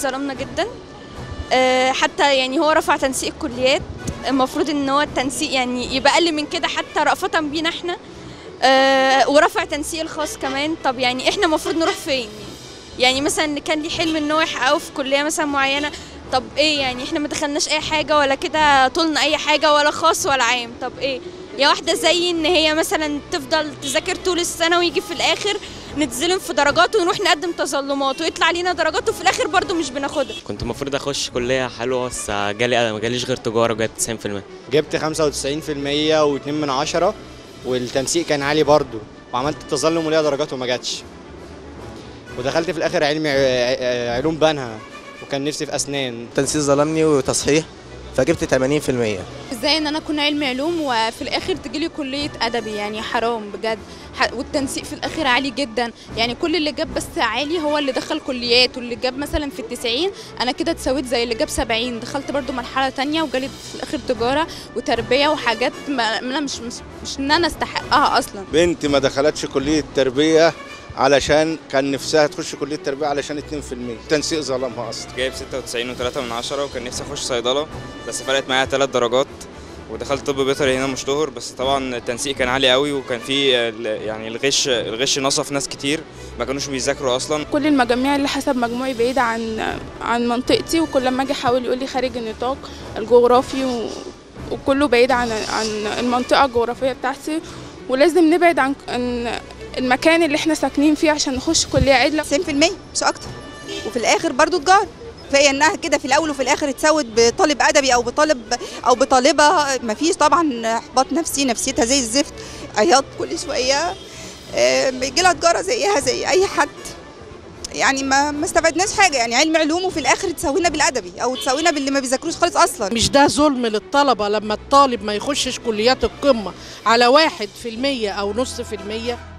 ظلمنا جدا آه، حتى يعني هو رفع تنسيق الكليات المفروض ان هو التنسيق يعني يبقى اقل من كده حتى رأفة بينا احنا آه، ورفع تنسيق الخاص كمان طب يعني احنا المفروض نروح فين يعني مثلا اللي كان ليه حلم ان هو يحققه في كليه مثلا معينه طب ايه يعني احنا ما دخلناش اي حاجه ولا كده طولنا اي حاجه ولا خاص ولا عام طب ايه يا واحده زي ان هي مثلا تفضل تذاكر طول السنه ويجي في الاخر نتظلم في درجات ونروح نقدم تظلمات ويطلع علينا درجات وفي الاخر برضو مش بناخدها كنت المفروض اخش كليه حلوه بس جالي ما جاليش غير تجاره وجبت 90% جبت 95% و2 من عشرة والتنسيق كان عالي برضو وعملت التظلم وليا درجات وما جاتش ودخلت في الاخر علمي ع- علوم بنها وكان نفسي في اسنان تنسيق ظلمني وتصحيح فجبت 80% ازاي ان انا اكون علمي علوم وفي الاخر تجيلي كليه ادبي يعني حرام بجد ح- والتنسيق في الاخر عالي جدا يعني كل اللي جاب بس عالي هو اللي دخل كليات واللي جاب مثلا في التسعين انا كده اتساويت زي اللي جاب سبعين دخلت برضو مرحله تانية وجالي في الاخر تجاره وتربيه وحاجات ما ما انا مش مش, مش ان انا استحقها اصلا بنتي ما دخلتش كلية تربية علشان كان نفسها تخش كلية تربية علشان 2% التنسيق ظلمها أصلا جايب 96 و3 من عشرة وكان نفسي اخش صيدله بس فرقت معايا ثلاث درجات ودخلت طب بيطري هنا مشتهر بس طبعا التنسيق كان عالي قوي وكان في ال- يعني الغش الغش نصف ناس كتير ما كانوش بيذاكروا اصلا كل المجاميع اللي حسب مجموعي بعيدة عن عن منطقتي وكل ما اجي احاول يقول لي خارج النطاق الجغرافي و... وكله بعيد عن عن المنطقة الجغرافية بتاعتي ولازم نبعد عن عن المكان اللي احنا ساكنين فيه عشان نخش كلية عدلة 90% مش اكتر وفي الاخر برضو تجاره فهي انها كده في الاول وفي الاخر اتساوت بطالب ادبي او بطالب او بطالبه مفيش طبعا احباط نفسي نفسيتها زي الزفت عياط كل شويه آه، بيجي لها تجاره زيها زي اي حد يعني ما ما استفدناش حاجه يعني علم علوم وفي الاخر تساوينا بالادبي او تساوينا باللي ما بيذاكروش خالص اصلا مش ده ظلم للطلبة لما الطالب ما يخشش كليات القمة على واحد في المية أو نص في المية